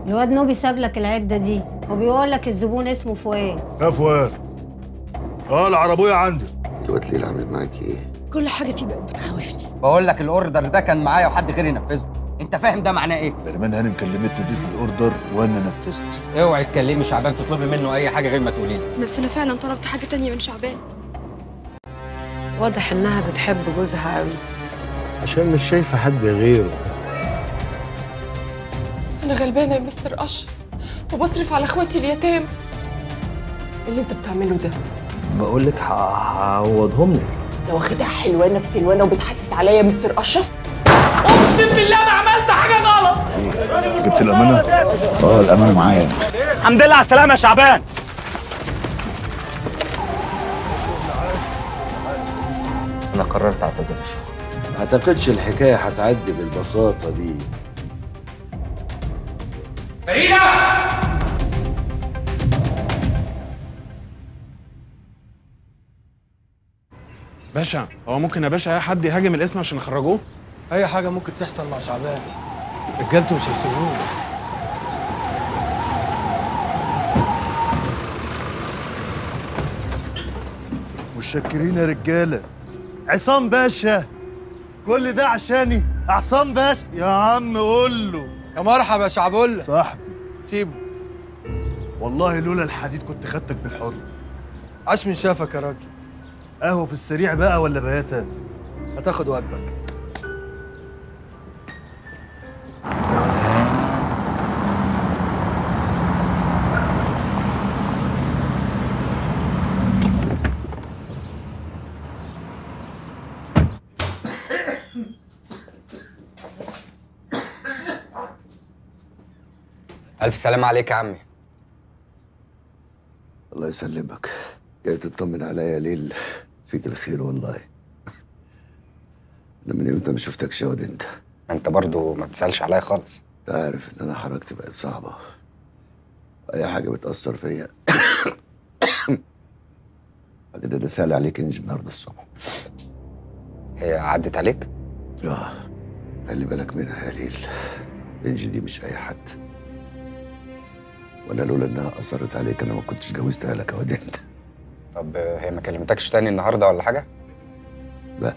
الواد نوبي ساب لك العده دي وبيقول لك الزبون اسمه فؤاد يا فؤاد اه العربية عندي الواد ليلى عمل معاك ايه؟ كل حاجه فيه بقت بتخوفني بقول لك الاوردر ده كان معايا وحد غيري نفذه انت فاهم ده معناه ايه نريمان هانم كلمتني اديت الاوردر وانا نفذت اوعي تكلمي شعبان تطلبي منه اي حاجه غير ما تقولي لي بس انا فعلا طلبت حاجه تانية من شعبان واضح انها بتحب جوزها قوي عشان مش شايفه حد غيره انا غلبانه يا مستر اشرف وبصرف على اخواتي اليتام اللي انت بتعمله ده بقول لك هعوضهم لك لو واخدها حلوانه في سلوانه وبتحسس عليا يا مستر اشرف جبت الامانة اه الامانة معايا الحمد لله على السلامه يا شعبان انا قررت اعتزل الشغل ما اعتقدش الحكايه هتعدي بالبساطه دي باشا هو ممكن يا باشا اي حد يهاجم الاسم عشان يخرجوه اي حاجه ممكن تحصل مع شعبان رجالته مش هيسيبوه متشكرين يا رجالة عصام باشا كل ده عشاني عصام باشا يا عم قول له يا مرحبا يا شعبولة صاحبي سيبه والله لولا الحديد كنت خدتك بالحضن عاش من شافك يا راجل قهوة في السريع بقى ولا بياتا هتاخد واجبك الف سلامه عليك يا عمي الله يسلمك جاي تطمن عليا يا ليل فيك الخير والله انا من امتى ما شفتكش يا واد انت انت برضو ما بتسالش عليا خالص انت عارف ان انا حركتي بقت صعبه اي حاجه بتاثر فيا بعدين انا سال عليك انجي النهارده الصبح هي عدت عليك اه خلي بالك منها يا ليل انجي دي مش اي حد وانا لولا انها اثرت عليك انا ما كنتش جوزتها لك يا واد انت طب هي ما كلمتكش تاني النهارده ولا حاجه لا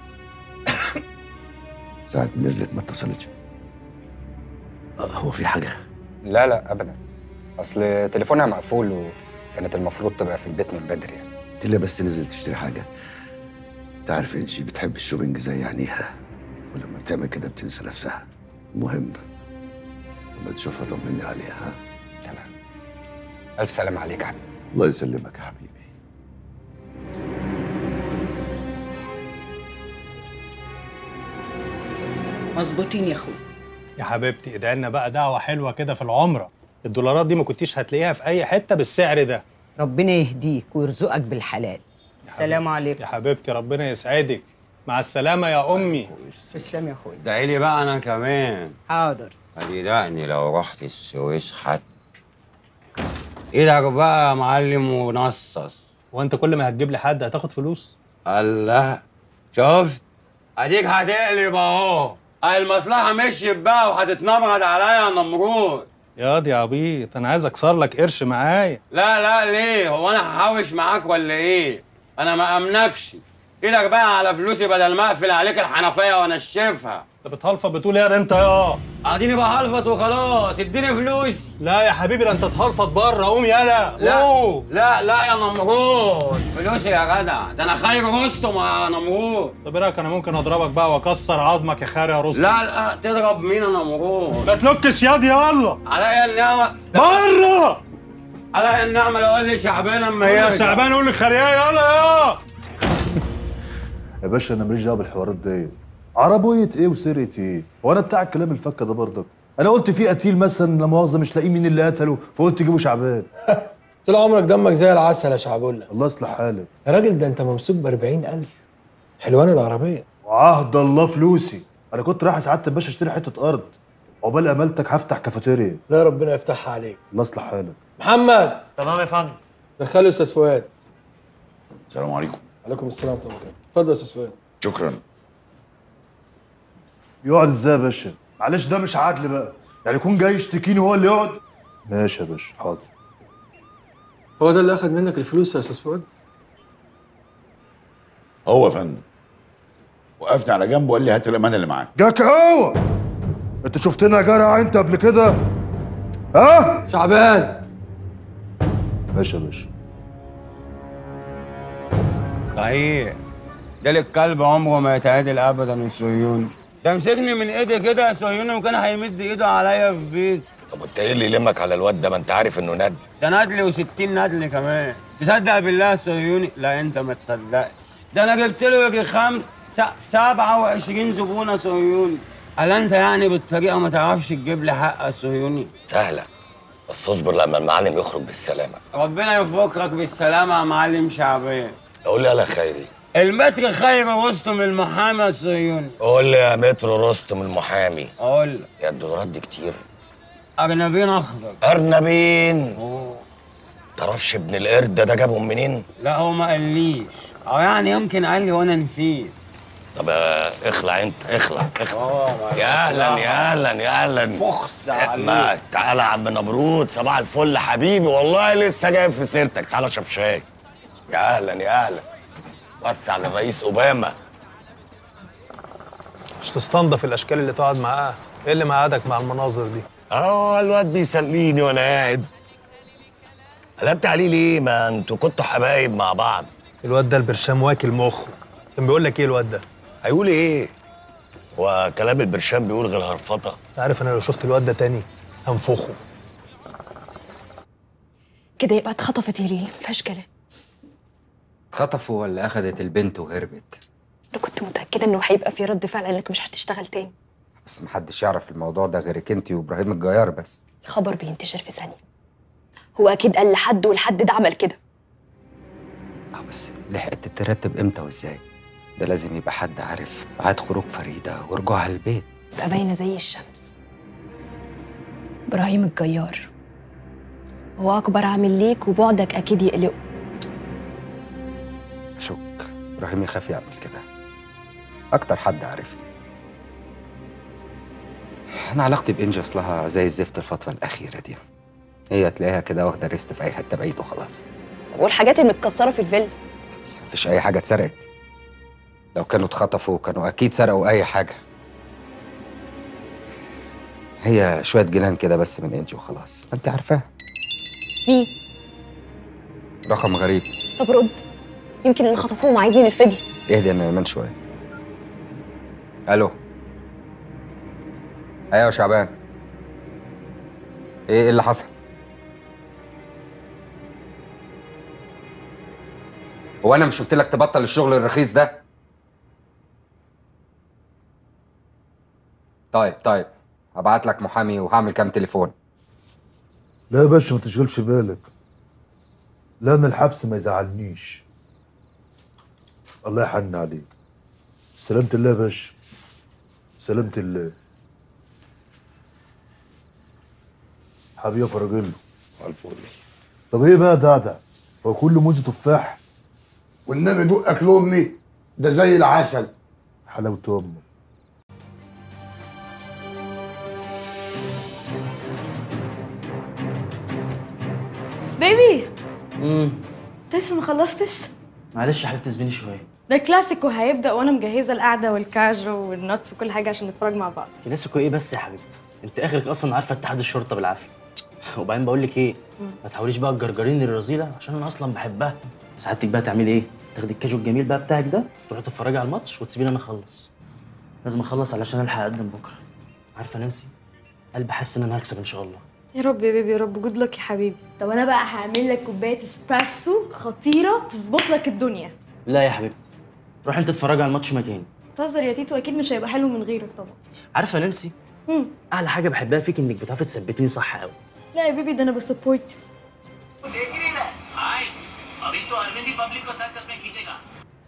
ساعة ما نزلت ما اتصلتش آه، هو في حاجة؟ لا لا ابدا اصل تليفونها مقفول وكانت المفروض تبقى في البيت من بدري يعني قلت لها بس نزل تشتري حاجة انت عارف انشي بتحب الشوبينج زي عينيها ولما بتعمل كده بتنسى نفسها المهم لما تشوفها طمني عليها ها تمام الف سلامه عليك يا حبيبي الله يسلمك يا حبيبي مظبوطين يا اخوي يا حبيبتي ادعي لنا بقى دعوه حلوه كده في العمره الدولارات دي ما كنتيش هتلاقيها في اي حته بالسعر ده ربنا يهديك ويرزقك بالحلال السلام عليكم يا حبيبتي ربنا يسعدك مع السلامه يا امي تسلم يا اخوي ادعي لي بقى انا كمان حاضر هتدقني لو رحت السويس حتى ايدك بقى يا معلم ونصص وانت كل ما هتجيب لي حد هتاخد فلوس الله شفت اديك هتقلب اهو المصلحه مشيت بقى وهتتنمرد عليا يا نمرود يا دي عبيط انا عايز اكسر لك قرش معايا لا لا ليه هو انا هحوش معاك ولا ايه انا ما امنكش ايدك بقى على فلوسي بدل ما اقفل عليك الحنفيه وانشفها انت بتهلفط بتقول ايه يا انت يا اديني بهلفط وخلاص اديني فلوسي لا يا حبيبي ده انت تهلفط بره قوم يالا لا قوم. لا لا يا نمرود فلوسي يا جدع ده انا خير رستم يا نمرود طب ايه رايك انا ممكن اضربك بقى واكسر عظمك يا خاري يا رستم لا لا تضرب مين يا نمرود ما تلكش ياض يلا عليا النعمه بره عليا النعمه لو قال لي شعبان اما يرجع الشعبان يقول لك خرياه يلا يا يا باشا انا ماليش دعوه بالحوارات دي عربية ايه وسرقة ايه؟ هو انا بتاع الكلام الفكة ده برضك؟ انا قلت في قتيل مثلا لا مؤاخذة مش لاقيين مين اللي قتله فقلت جيبوا شعبان طول عمرك دمك زي العسل يا شعبولة الله يصلح حالك يا راجل ده انت ممسوك ب 40000 حلوان العربيه وعهد الله فلوسي انا كنت رايح سعادة الباشا اشتري حتة ارض عقبال امالتك هفتح كافيتيريا لا ربنا يفتحها عليك الله يصلح حالك محمد تمام يا فندم دخله استاذ فؤاد السلام عليكم عليكم السلام ورحمه الله وبركاته اتفضل يا استاذ فؤاد شكرا يقعد ازاي يا باشا؟ معلش ده مش عدل بقى يعني يكون جاي يشتكيني هو اللي يقعد ماشي يا باشا حاضر هو ده اللي اخد منك الفلوس يا استاذ فؤاد هو يا فندم وقفت على جنبه وقال لي هات الامانه اللي معاك جاك هو انت شفتنا يا جرع انت قبل كده ها شعبان ماشي يا باشا صحيح ده الكلب عمره ما يتعادل ابدا الصهيوني ده مسكني من ايدي كده يا صهيوني وكان هيمد ايده عليا في بيت طب وانت ايه اللي يلمك على الواد ده ما انت عارف انه ند ده ندل و60 ندل كمان تصدق بالله يا صهيوني لا انت ما تصدقش ده انا جبت له يجي خمس س- 27 زبونه صهيوني قال انت يعني بالطريقه ما تعرفش تجيب لي حق يا صهيوني سهله بس اصبر لما المعلم يخرج بالسلامه ربنا يفكرك بالسلامه يا معلم شعبان قول لي يا خيري المتر خير رستم المحامي يا صهيوني قول لي يا مترو رستم المحامي اقول لك يا الدولارات دي كتير ارنبين اخضر ارنبين أوه. تعرفش ابن القرد ده جابهم منين لا هو ما قاليش او يعني يمكن قال لي وانا نسيت طب آه، اخلع انت اخلع اخلع اه يا اهلا يا اهلا يا اهلا فخس ما عليك تعالى يا عم نبرود صباح الفل حبيبي والله لسه جايب في سيرتك تعالى اشرب شاي يا اهلا يا اهلا وسع للرئيس اوباما مش تستنضف الاشكال اللي تقعد معاها ايه اللي مقعدك مع المناظر دي اه الواد بيسليني وانا قاعد قلبت عليه ليه ما انتوا كنتوا حبايب مع بعض الواد ده البرشام واكل مخه كان بيقول لك ايه الواد ده هيقول ايه هو كلام البرشام بيقول غير هرفطه أنت عارف انا لو شفت الواد ده تاني هنفخه كده يبقى اتخطفت يا ليلى مفيهاش كلام اتخطفوا ولا اخدت البنت وهربت انا كنت متاكده انه هيبقى في رد فعل انك مش هتشتغل تاني بس محدش يعرف الموضوع ده غيرك انت وابراهيم الجيار بس الخبر بينتشر في ثانيه هو اكيد قال لحد والحد ده عمل كده اه بس لحقت ترتب امتى وازاي ده لازم يبقى حد عارف ميعاد خروج فريده ورجوعها البيت تبقى باينه زي الشمس ابراهيم الجيار هو اكبر عامل ليك وبعدك اكيد يقلقه اشك ابراهيم يخاف يعمل كده اكتر حد عرفني انا علاقتي بانجي اصلها زي الزفت الفتره الاخيره دي هي تلاقيها كده واخده ريست في اي حته بعيد وخلاص والحاجات المتكسره في الفيلا بس مفيش اي حاجه اتسرقت لو كانوا اتخطفوا كانوا اكيد سرقوا اي حاجه هي شويه جنان كده بس من انجي وخلاص ما انت عارفاها مين رقم غريب طب رد يمكن اللي خطفوهم عايزين الفدية اهدي يا نعمان شويه الو ايوه يا شعبان ايه إيه اللي حصل هو انا مش قلت لك تبطل الشغل الرخيص ده طيب طيب هبعت لك محامي وهعمل كام تليفون لا يا باشا ما تشغلش بالك لا انا الحبس ما يزعلنيش الله يحن عليك سلامة الله يا باشا سلامة الله حبيبي يا فرجله الفل طب ايه بقى ده ده هو كل موز تفاح والنبي دوق اكل امي ده زي العسل حلاوة امه بيبي امم انت لسه ما خلصتش معلش يا حبيبتي اسبيني شويه ده كلاسيكو هيبدا وانا مجهزه القعده والكاجو والنتس وكل حاجه عشان نتفرج مع بعض كلاسيكو ايه بس يا حبيبتي انت اخرك اصلا عارفه اتحاد الشرطه بالعافيه وبعدين بقول لك ايه ما تحاوليش بقى تجرجريني الرذيله عشان انا اصلا بحبها ساعتك بقى تعملي ايه تاخدي الكاجو الجميل بقى بتاعك ده تروحي تتفرجي على الماتش وتسيبيني انا اخلص لازم اخلص علشان الحق اقدم بكره عارفه نانسي قلبي حاسس ان انا هكسب ان شاء الله يا رب يا بيبي يا رب جود لك يا حبيبي طب انا بقى هعمل لك كوبايه اسبريسو خطيره تظبط لك الدنيا لا يا حبيبتي روحي انت اتفرجي على الماتش مكاني تهزر يا تيتو اكيد مش هيبقى حلو من غيرك طبعا عارفه يا نانسي مم. اعلى حاجه بحبها فيك انك بتعرفي تثبتيني صح قوي لا يا بيبي ده انا بسبورت अभी तो अरविंद ही पब्लिक को सर्कस में खींचेगा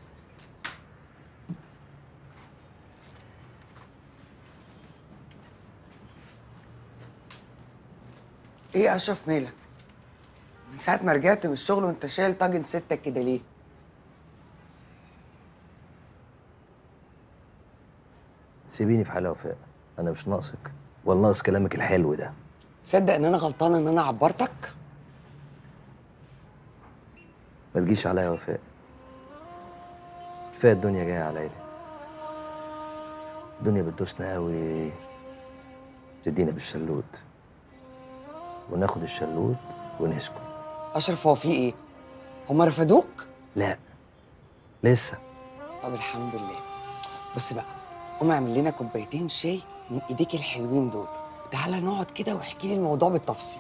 ايه يا اشرف مالك من ساعه ما رجعت من الشغل وانت شايل طاجن ستك كده ليه سيبيني في حالي يا وفاء انا مش ناقصك والناقص كلامك الحلو ده تصدق ان انا غلطانه ان انا عبرتك ما تجيش عليا يا وفاء كفايه الدنيا جايه عليا الدنيا بتدوسنا قوي تدينا بالشلوت وناخد الشلوت ونسكت اشرف هو في ايه هما رفضوك لا لسه طب الحمد لله بص بقى قوم اعمل لنا كوبايتين شاي من ايديك الحلوين دول تعالى نقعد كده واحكي لي الموضوع بالتفصيل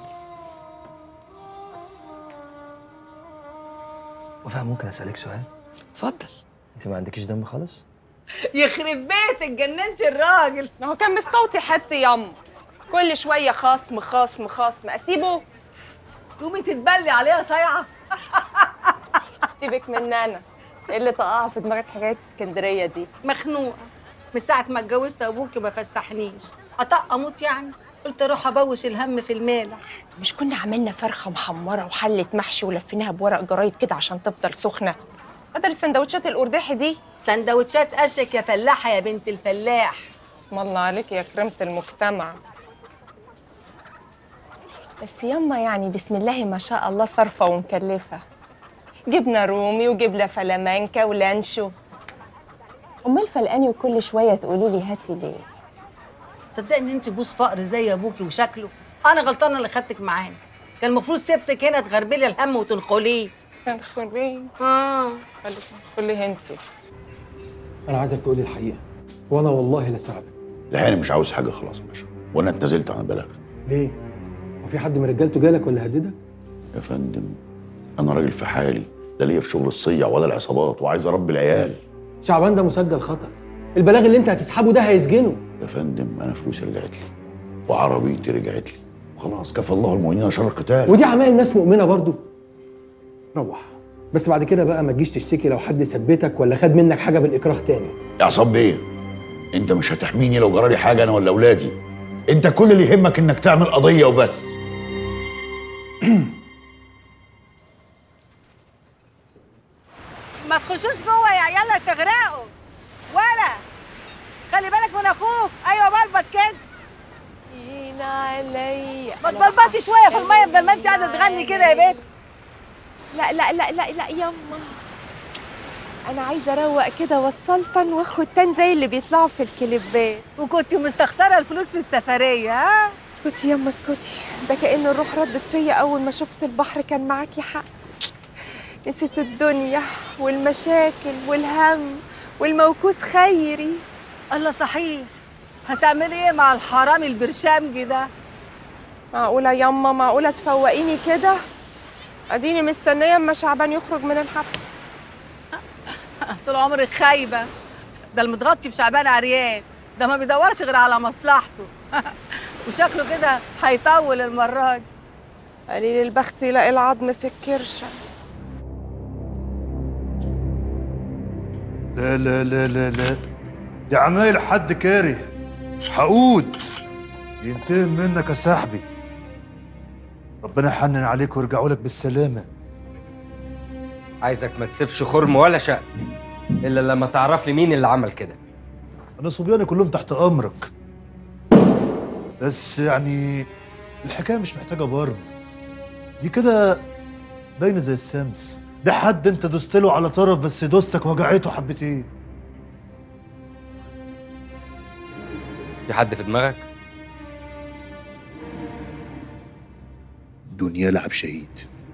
وفاء ممكن اسالك سؤال اتفضل انت ما عندكيش دم خالص يخرب بيتك جننت الراجل ما هو كان مستوطي حتى يم كل شويه خصم خصم خصم اسيبه تقومي تتبلي عليها صايعه سيبك من انا ايه اللي طقعها في دماغك حكايه اسكندريه دي مخنوقه من ساعه ما اتجوزت ابوكي ما فسحنيش اطق اموت يعني قلت اروح ابوش الهم في المالح مش كنا عملنا فرخه محمره وحله محشي ولفيناها بورق جرايد كده عشان تفضل سخنه بدل السندوتشات القرداحي دي سندوتشات قشك يا فلاحه يا بنت الفلاح اسم الله عليك يا كريمه المجتمع بس يما يعني بسم الله ما شاء الله صارفه ومكلفه جبنه رومي وجبنه فلامانكا ولانشو امال فلقاني وكل شويه تقولي لي هاتي ليه صدقني ان انت بوس فقر زي ابوكي وشكله انا غلطانه اللي خدتك معانا كان المفروض سبتك هنا تغربلي الهم وتنقليه تنخليه اه خليه انتي انا عايزك تقولي الحقيقه وانا والله لساعدك الحقيقه أنا مش عاوز حاجه خلاص يا باشا وانا اتنازلت عن البلاغ ليه وفي حد من رجالته جالك ولا هددك يا فندم انا راجل في حالي لا ليا في شغل الصيع ولا العصابات وعايز اربي العيال شعبان ده مسجل خطر البلاغ اللي انت هتسحبه ده هيسجنه يا فندم انا فلوسي رجعت لي وعربيتي رجعت لي وخلاص كفى الله المؤمنين شر القتال ودي عمايل ناس مؤمنه برضو روح بس بعد كده بقى ما تجيش تشتكي لو حد ثبتك ولا خد منك حاجه بالاكراه تاني يا عصام بيه انت مش هتحميني لو جرالي حاجه انا ولا اولادي انت كل اللي يهمك انك تعمل قضيه وبس ما تخشوش جوه يا عيال تغرقوا ولا خلي بالك من اخوك ايوه بلبط كده يين عليا ما تبلبطي شويه في الميه بدل ما انت قاعده تغني كده يا بنت لا لا لا لا لا يما انا عايزه اروق كده واتسلطن واخد تان زي اللي بيطلعوا في الكليبات وكنت مستخسره الفلوس في السفريه ها اسكتي يما اسكتي ده كأن الروح ردت فيا اول ما شفت البحر كان معاكي حق نسيت الدنيا والمشاكل والهم والموكوس خيري الله صحيح هتعملي ايه مع الحرامي البرشامجي ده معقولة يما معقولة تفوقيني كده اديني مستنية اما شعبان يخرج من الحبس طول عمرك خايبه ده المتغطي بشعبان عريان ده ما بيدورش غير على مصلحته وشكله كده هيطول المره دي قليل البخت يلاقي العظم في الكرشة لا لا لا لا لا دي عمايل حد كاره حقود ينتقم منك يا صاحبي ربنا يحنن عليك ويرجعوا لك بالسلامه عايزك ما تسيبش خرم ولا شق الا لما تعرف لي مين اللي عمل كده انا صبياني كلهم تحت امرك بس يعني الحكايه مش محتاجه برم دي كده باينه زي السمس ده حد انت دوست له على طرف بس دوستك وجعته حبتين في حد في دماغك دنيا لعب شهيد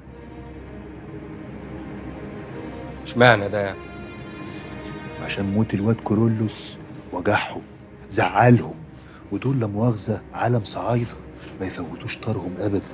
اشمعنى ده يعني؟ عشان موت الواد كورولوس وجعهم زعلهم ودول لا مؤاخذه عالم صعايده ما يفوتوش طارهم ابدا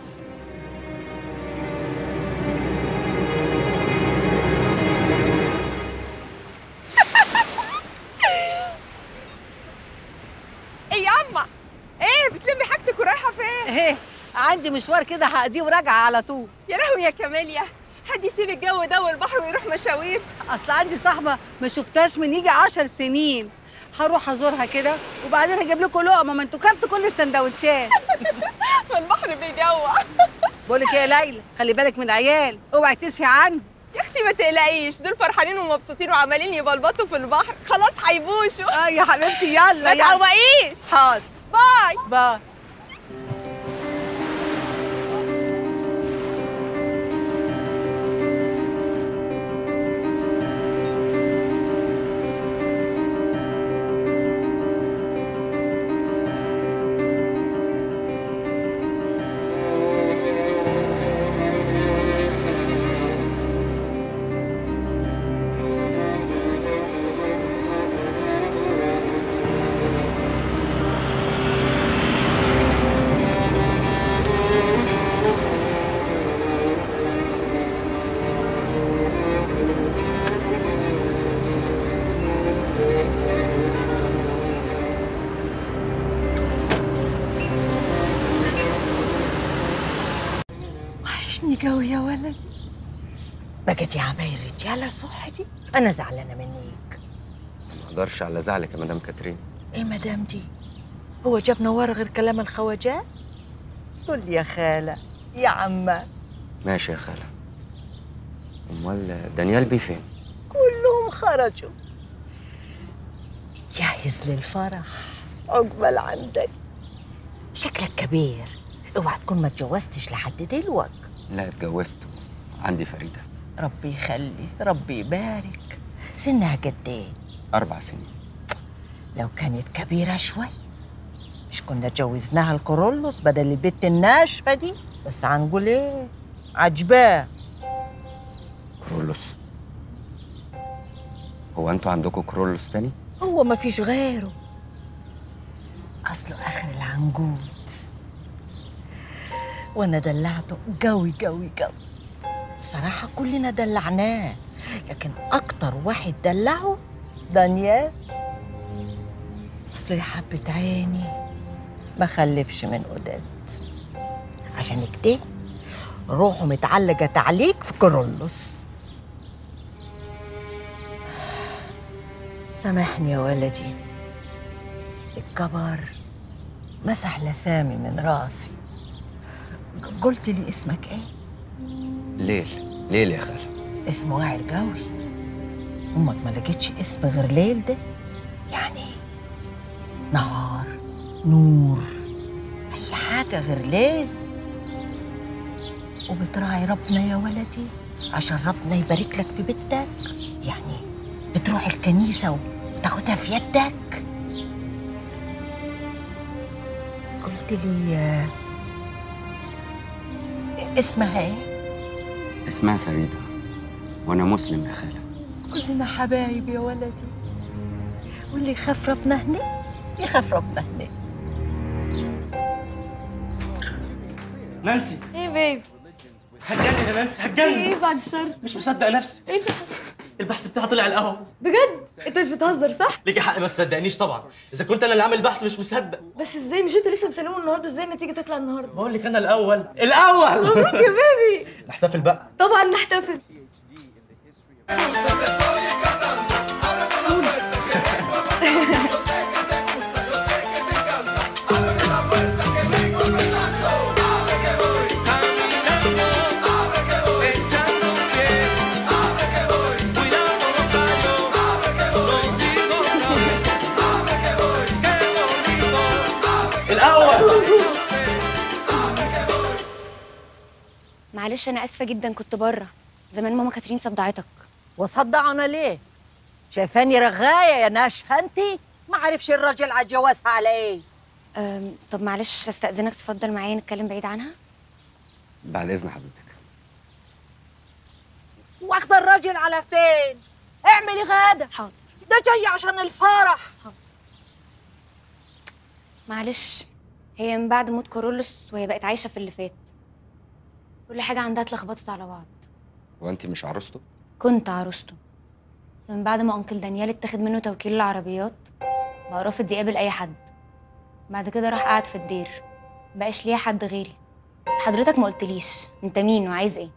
ايه ياما ايه بتلمي حاجتك ورايحة فين؟ ايه عندي مشوار كده هقضيه وراجعه على طول يا لهوي يا كاميليا حد يسيب الجو ده والبحر ويروح مشاوير اصل عندي صاحبه ما شفتهاش من يجي عشر سنين هروح ازورها كده وبعدين هجيب لكم لقمه ما انتوا كلتوا كل السندوتشات ما البحر بيجوع بقول لك ايه يا ليلى خلي بالك من العيال اوعي تسهي عنه يا اختي ما تقلقيش دول فرحانين ومبسوطين وعمالين يبلبطوا في البحر خلاص هيبوشوا اه يا حبيبتي يلا ما يلا. تعوقيش حاضر باي باي باي وحشني قوي يا ولدي بقت يا عماير رجاله صحتي انا زعلانه منيك ما اقدرش على زعلك يا مدام كاترين ايه مدام دي هو جاب نوار غير كلام الخواجات قول لي يا خاله يا عمه ماشي يا خالة امال دانيال بيه فين كلهم خرجوا جاهز للفرح عقبال عندك شكلك كبير اوعى تكون ما اتجوزتش لحد دلوقتي لا اتجوزت عندي فريدة ربي يخلي ربي يبارك سنها قد ايه أربع سنين لو كانت كبيرة شوي مش كنا جوزناها الكورولوس بدل البت الناشفة دي بس هنقول ايه عجباه كرولوس هو انتوا عندكم كرولوس تاني؟ هو ما فيش غيره اصله اخر العنقود وانا دلعته قوي قوي قوي بصراحة كلنا دلعناه لكن اكتر واحد دلعه دانيال اصله يا حبة عيني ما خلفش من قداد عشان كده روحه متعلقة تعليق في كورولوس سامحني يا ولدي الكبر مسح لسامي من راسي قلت لي اسمك ايه؟ ليل ليل يا خالة اسمه واعر قوي امك ما لقيتش اسم غير ليل ده يعني نهار نور اي حاجه غير ليل وبتراعي ربنا يا ولدي عشان ربنا يبارك لك في بيتك يعني بتروح الكنيسه وتاخدها في يدك قلت لي آه، اسمها ايه اسمها فريدة وانا مسلم يا خالة كلنا حبايب يا ولدي واللي يخاف ربنا هنا يخاف ربنا هنا نانسي ايه بيبي هتجنن يا نانسي هتجنن ايه بعد الشر مش مصدق نفسي ايه اللي حصل البحث بتاعي طلع القهوه بجد انت مش بتهزر صح ليكي حق ما تصدقنيش طبعا اذا كنت انا اللي عامل البحث مش مصدق بس ازاي مش انت لسه مسلمه النهارده ازاي النتيجه تطلع النهارده بقول لك انا الاول الاول مبروك يا بيبي نحتفل بقى طبعا نحتفل الاول معلش انا اسفه جدا كنت بره زمان ماما كاترين صدعتك وصدعنا ليه شايفاني رغايه يا ناشفه انت ما عرفش الراجل على جوازها على ايه أم، طب معلش استاذنك تفضل معايا نتكلم بعيد عنها بعد اذن حضرتك واخده الراجل على فين اعملي غدا حاضر ده جاي عشان الفرح معلش هي من بعد موت كورولوس وهي بقت عايشه في اللي فات كل حاجه عندها اتلخبطت على بعض وانت مش عروسته كنت عروسته بس من بعد ما انكل دانيال اتاخد منه توكيل العربيات بقى رافض يقابل اي حد بعد كده راح قعد في الدير مبقاش ليا حد غيري بس حضرتك ما قلتليش انت مين وعايز ايه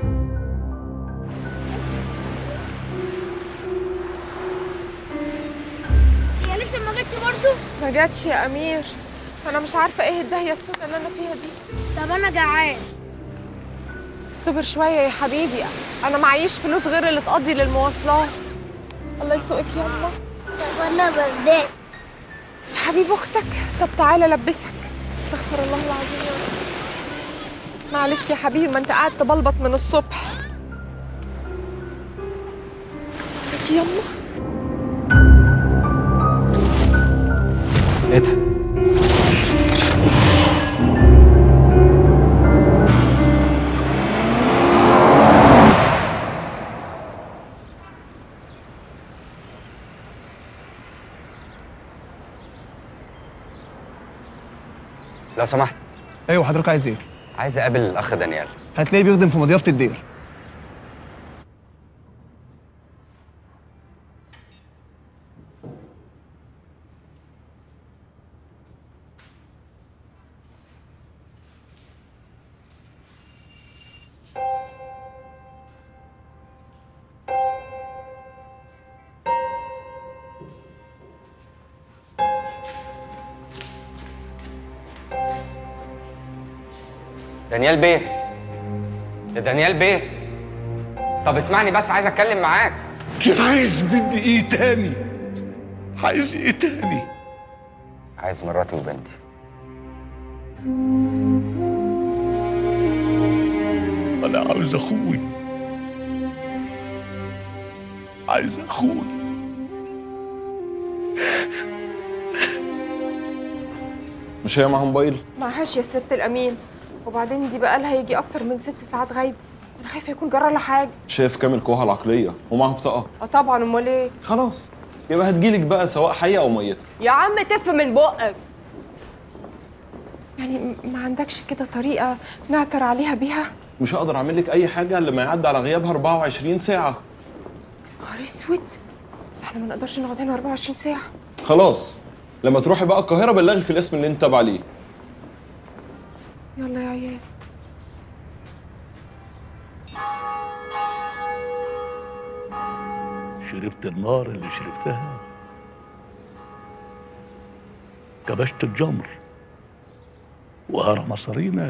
هي لسه ما جاتش برضه ما جاتش يا امير انا مش عارفه ايه الدهيه السوداء اللي انا فيها دي طب انا جعان استبر شويه يا حبيبي انا معيش فلوس غير اللي تقضي للمواصلات الله يسوقك يلا طب انا بردان حبيب اختك طب تعالى لبسك استغفر الله العظيم يا رب معلش يا حبيبي ما انت قاعد تبلبط من الصبح يلا ادفع لو سمحت ايوه حضرتك عايز ايه؟ عايز اقابل الاخ دانيال هتلاقيه بيخدم في مضيافه الدير دانيال بيه يا دانيال بيه طب اسمعني بس عايز اتكلم معاك عايز مني ايه تاني؟ عايز ايه تاني؟ عايز مراتي وبنتي انا عاوز اخوي عايز اخوي مش هي معاها موبايل معهاش يا ست الامين وبعدين دي بقى لها يجي اكتر من ست ساعات غايبه انا خايفه يكون جرى لها حاجه شايف كامل قواها العقليه ومعاها بطاقه اه طبعا امال ايه خلاص يبقى هتجيلك بقى سواء حيه او ميته يا عم تف من بقك يعني م- ما عندكش كده طريقه نعتر عليها بيها مش هقدر اعمل لك اي حاجه الا لما يعدي على غيابها 24 ساعه نهار اسود بس احنا ما نقدرش نقعد هنا 24 ساعه خلاص لما تروحي بقى القاهره بلغي في الاسم اللي انت تابع ليه يلا يا عيال شربت النار اللي شربتها كبشت الجمر وهرى مصارينك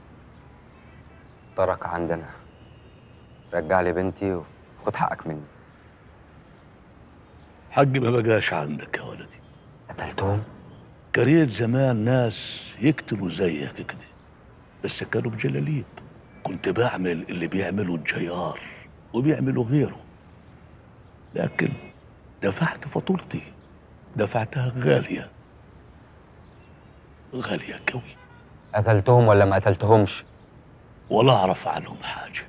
ترك عندنا رجع لي بنتي وخد حقك مني حقي ما بقاش عندك يا ولدي قتلتهم كريت زمان ناس يكتبوا زيك كده بس كانوا بجلاليب كنت بعمل اللي بيعمله الجيار وبيعملوا غيره لكن دفعت فاتورتي دفعتها غالية غالية قوي قتلتهم ولا ما قتلتهمش ولا أعرف عنهم حاجة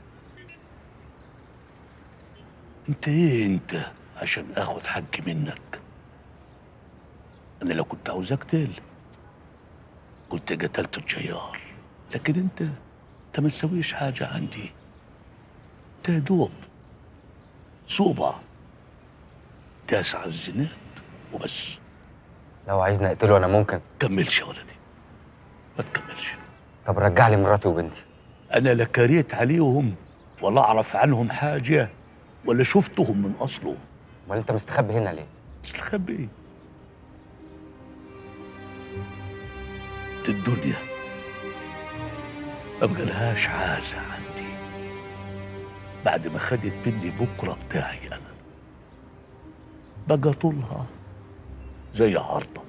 أنت إيه أنت عشان آخد حقي منك أنا لو كنت عاوز أقتل كنت قتلت الجيار لكن أنت أنت ما تسويش حاجة عندي أنت يا دوب صوبع داس على الزناد وبس لو عايزني اقتله انا ممكن كملش يا ولدي ما تكملش طب رجع لي مراتي وبنتي أنا لا كريت عليهم ولا أعرف عنهم حاجة ولا شفتهم من أصله امال انت مستخبي هنا ليه مستخبي إيه؟ دي الدنيا ما بقالهاش عازة عندي بعد ما خدت مني بكرة بتاعي أنا بقى طولها زي عرضة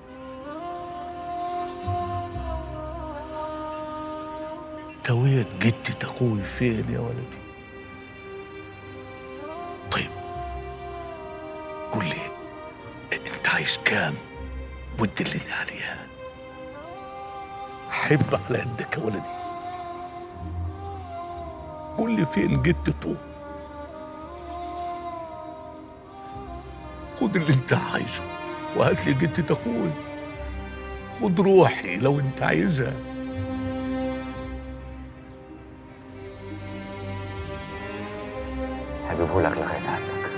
تويت جدة أخوي فين يا ولدي طيب قول لي أنت عايز كام وتدلني عليها أحب على يدك يا ولدي قول لي فين جدته خد اللي انت عايزه وهات لي جدة اخوي خد روحي لو انت عايزها هجيبه لك لغايه عندك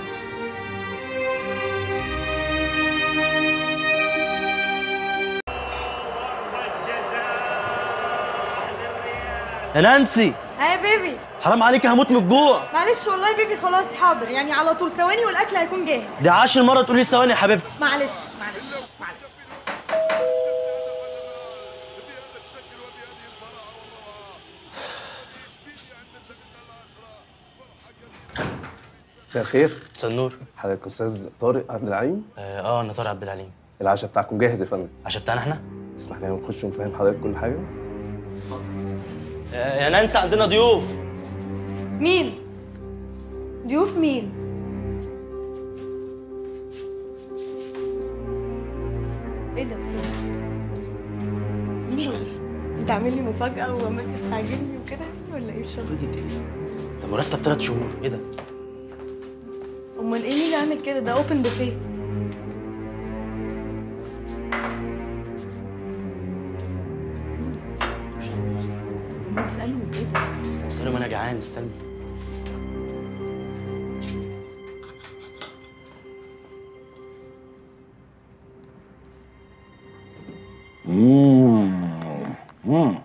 يا نانسي اه يا بيبي حرام عليك هموت من الجوع معلش والله يا بيبي خلاص حاضر يعني على طول ثواني والاكل هيكون جاهز دي عاشر مرة تقولي لي ثواني يا حبيبتي معلش معلش معلش مساء الخير مساء النور حضرتك استاذ طارق عبد العليم اه آه، انا طارق عبد العليم العشاء بتاعكم جاهز يا فندم العشاء بتاعنا احنا اسمح لنا نخش ونفهم حضرتك كل حاجه آه، يا نانسي عندنا ضيوف مين ضيوف مين ايه ده في مين دول؟ انت عامل لي مفاجأة وعمال تستعجلني وكده يعني ولا ايه مش فاهمة؟ مفاجأة ايه؟ ده مرتب ثلاث شهور ايه ده؟ امال ايه مين اللي عامل كده ده اوبن بوفيه طب اسألهم ايه ده؟ استنى ما انا جعان استنى مم. مم.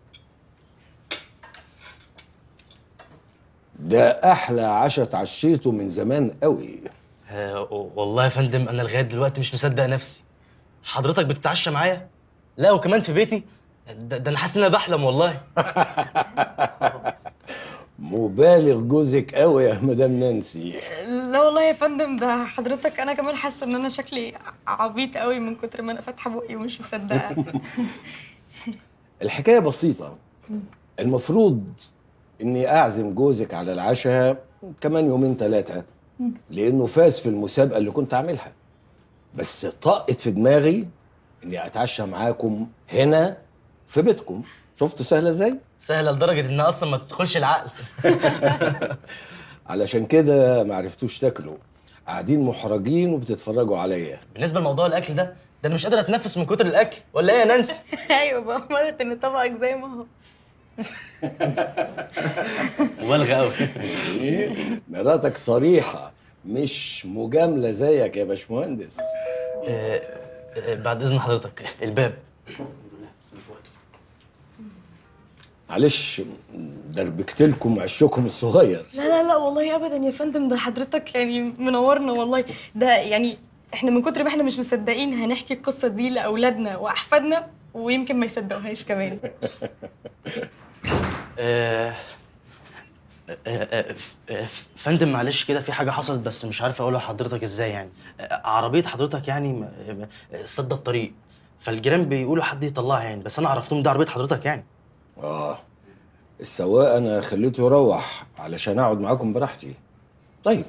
ده احلى عشاء اتعشيته من زمان قوي آه والله يا فندم انا لغايه دلوقتي مش مصدق نفسي حضرتك بتتعشى معايا لا وكمان في بيتي ده, ده انا حاسس ان انا بحلم والله مبالغ جوزك قوي يا مدام نانسي لا والله يا فندم ده حضرتك انا كمان حاسه ان انا شكلي عبيط قوي من كتر ما انا فاتحه بقي ومش مصدقه الحكايه بسيطه المفروض اني اعزم جوزك على العشاء كمان يومين ثلاثه لانه فاز في المسابقه اللي كنت عاملها بس طقت في دماغي اني اتعشى معاكم هنا في بيتكم شفتوا سهله ازاي سهله لدرجه انها اصلا ما تدخلش العقل علشان كده ما عرفتوش تاكلوا قاعدين محرجين وبتتفرجوا عليا بالنسبه لموضوع الاكل ده ده انا مش قادر اتنفس من كتر الاكل ولا ايه يا نانسي ايوه بقى مرت ان طبقك زي ما هو مبالغه قوي مراتك صريحه مش مجامله زيك يا باشمهندس آه آه بعد اذن حضرتك الباب معلش دربكت لكم عشكم الصغير لا لا لا والله ابدا يا فندم ده حضرتك يعني منورنا والله ده يعني احنا من كتر ما احنا مش مصدقين هنحكي القصه دي لاولادنا واحفادنا ويمكن ما يصدقوهاش كمان آه آه آه فندم معلش كده في حاجه حصلت بس مش عارف اقولها لحضرتك ازاي يعني آه عربيه حضرتك يعني م- م- سد الطريق فالجيران بيقولوا حد يطلعها يعني بس انا عرفتهم ده عربيه حضرتك يعني اه السواق انا خليته يروح علشان اقعد معاكم براحتي طيب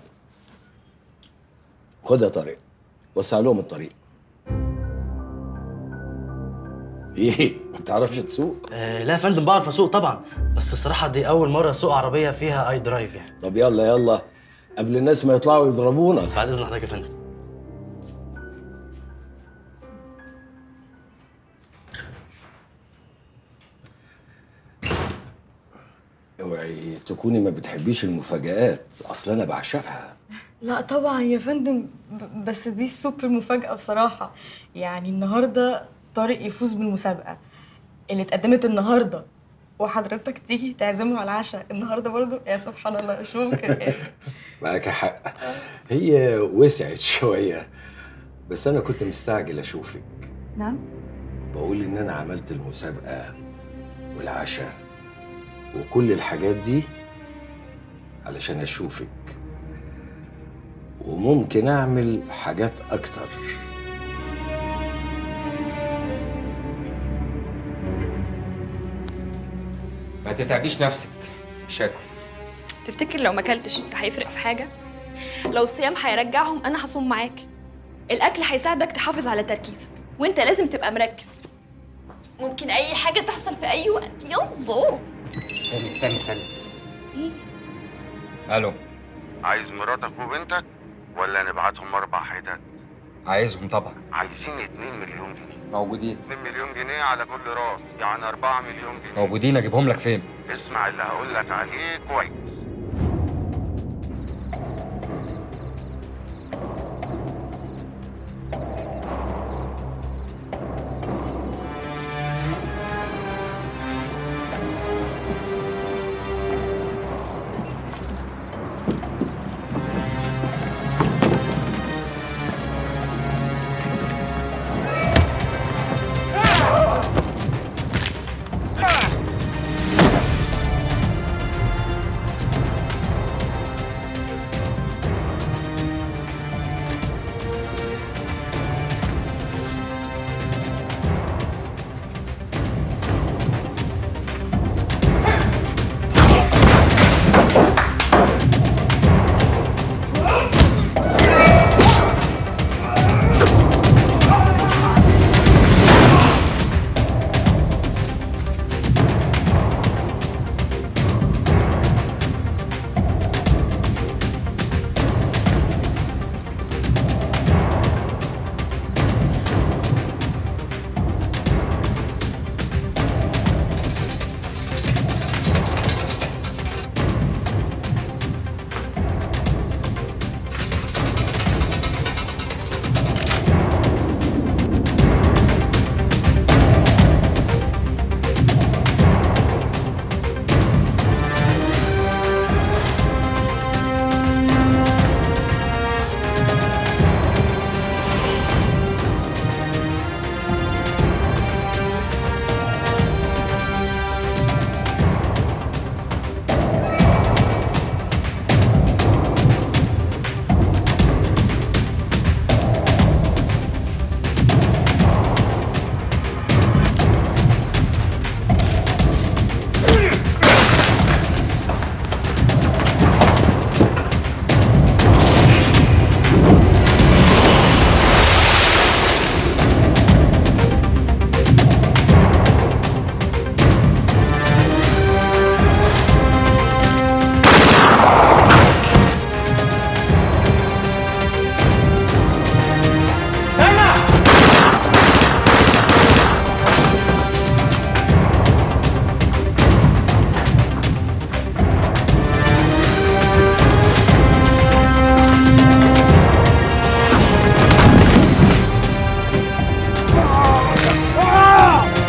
خد يا طارق وسع لهم الطريق ايه ما بتعرفش تسوق آه لا يا فندم بعرف اسوق طبعا بس الصراحه دي اول مره اسوق عربيه فيها اي درايف يعني طب يلا يلا قبل الناس ما يطلعوا يضربونا بعد اذن حضرتك يا فندم اوعي تكوني ما بتحبيش المفاجآت اصل انا بعشقها لا طبعا يا فندم ب- بس دي السوبر مفاجأة بصراحة يعني النهاردة طارق يفوز بالمسابقة اللي اتقدمت النهاردة وحضرتك تيجي تعزمه على العشاء النهاردة برضو يا سبحان الله مش ممكن يعني معاك حق هي وسعت شويه بس انا كنت مستعجل اشوفك نعم بقول ان انا عملت المسابقه والعشاء وكل الحاجات دي علشان اشوفك وممكن اعمل حاجات اكتر ما تتعبيش نفسك مش هاكل تفتكر لو ما اكلتش ده هيفرق في حاجه لو الصيام هيرجعهم انا هصوم معاك الاكل هيساعدك تحافظ على تركيزك وانت لازم تبقى مركز ممكن اي حاجه تحصل في اي وقت يلا ثانية ثانية ثانية بس. الو عايز مراتك وبنتك ولا نبعتهم اربع حتت عايزهم طبعا عايزين 2 مليون جنيه موجودين 2 مليون جنيه على كل راس يعني 4 مليون جنيه موجودين اجيبهم لك فين اسمع اللي هقول لك عليه كويس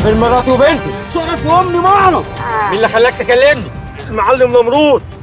فين مراتي وبنتي؟ شرف وامي معرض مين اللي خلاك تكلمني؟ المعلم نمرود